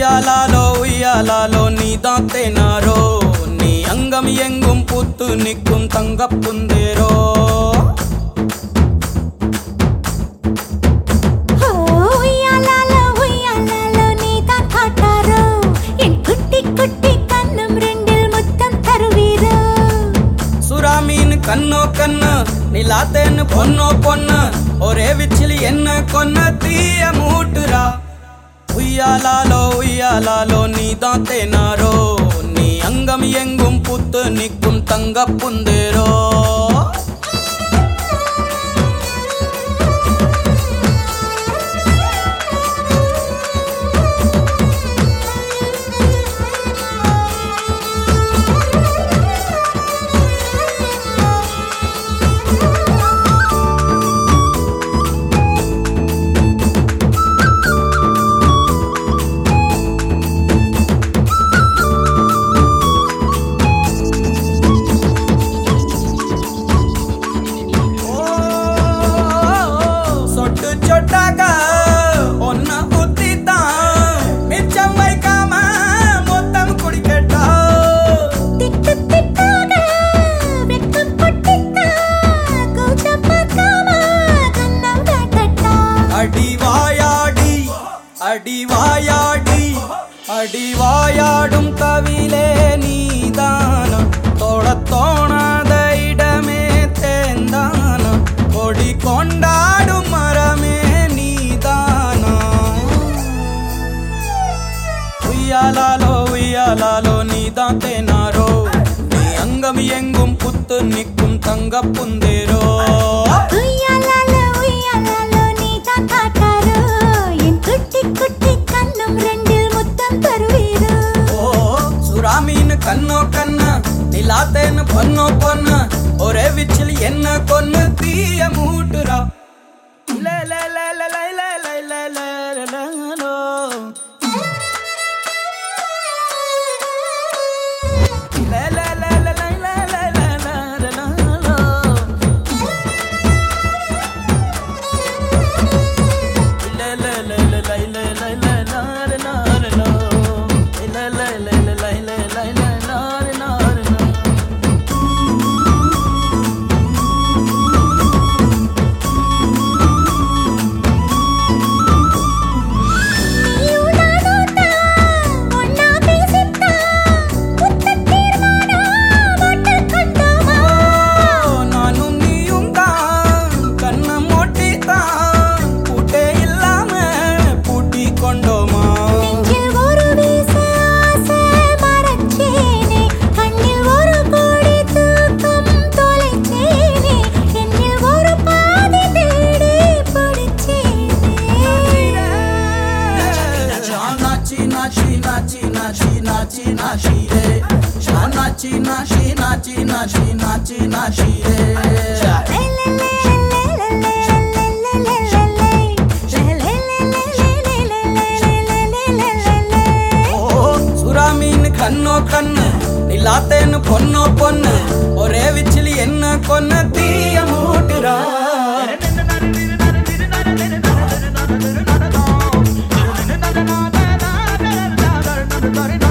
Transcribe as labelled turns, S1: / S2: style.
S1: உய்யாலாலோ உய்யாலாலோ நீதான் தேனாரோ நீ அங்கம் எங்கும் பூத்து நிற்கும் தங்கப் புந்தேரோ
S2: ஓ உய்யாலாலோ உய்யாலாலோ நீதான் காட்டாரோ என் குட்டி குட்டி கண்ணம் ரெண்டில் முத்தம் தருவீரோ
S1: சுறா மீன் கண்ணோ கண்ணு நிலாத்தேன்னு பொண்ணோ பொண்ணு ஒரே விச்சிலி என்ன கொன்ன தீய மூட்டுரா உய்யாலாலோ உய்யாலாலோ நீதான் தேனாரோ நீ அங்கம் எங்கும் பூத்து நிற்கும் தங்கப் புந்தேரோ சொட்டு சொட்டாக ஒன்ன ஊத்தித்தான் மிச்சம் வைக்காம மொத்தம் குடிக்கட்டா
S2: திட்டு திட்டாக வெட்கம் பட்டுட்டா கூச்சம் பார்க்காம கண்ணம் காட்டட்டா
S1: அடி வாயாடி அடி வாயாடி அடி வாயாடும் கவிலே நீதானம் தொட தோணாத இடமே தேந்தானம் கொடி கொண்டாடும் மரமே நீதானம் உய்யாலாலோ உய்யாலாலோ நீதான் தேனாரோ நீ அங்கம் எங்கும் புத்து நிற்கும் தங்கப் புந்தேரோ
S2: உய்யாலாலோ உய்யாலாலோ நீதான் காட்டாரோ என் குட்டி குட்டி கண்ணம் ரெண்டில் முத்தம் தருவீரோ
S1: ஓ சுறா மீன் கண்ணோ கண்ணு நிலாத்தேன்னு பொண்ணோ பொண்ணு ஒரே விச்சில் என்ன கொன்னு தீய மூட்டுறா லே, லே, லே, லே, லே, லே, லே, லே, லே, லே, லே, லோ. லே, லே, லே, லே, லே, லே, லே, லே, லே, லே, லே, லோ. லே, லே, லே, லே, லே, லே, லே, லே, லா, லே, லா, லே, லோ. லே, லே, லே, லே, லே, லே, லே, லே, லா, லே, லா, லே, லோ.
S2: நீயும் நானும் தான் ஒண்ணா பேசித்தான் முத்தத் தீர்மானம் போட்டுக் கொண்டோமா?
S1: நானும் நீயும் தான் கண்ணை மூட்டித்தான் பூட்டே இல்லாம பூட்டி கொண்டோமா
S2: நெஞ்சில் ஒரு வீச ஆசை மறைச்சேனே. கண்ணில் ஒரு கோடி தூக்கம் தொலைச்சேனே. என்னில் ஒரு பாதி தேடி பிடிச்சேனே.
S1: நாச்சி நாச்சி நாச்சி நாச்சி நாச்சி நாச்சி ரே நாச்சி நாச்சி நாச்சி நாச்சி நாச்சி நாச்சி ரே ஓ சுறா மீன் கண்ணோ கண்ணு நிலாத்தேன்னு பொண்ணோ பொண்ணு ஒரே விச்சிலி என்ன கொன்ன தீய மூட்டுறா
S3: na na na na na na na na na na na na na na na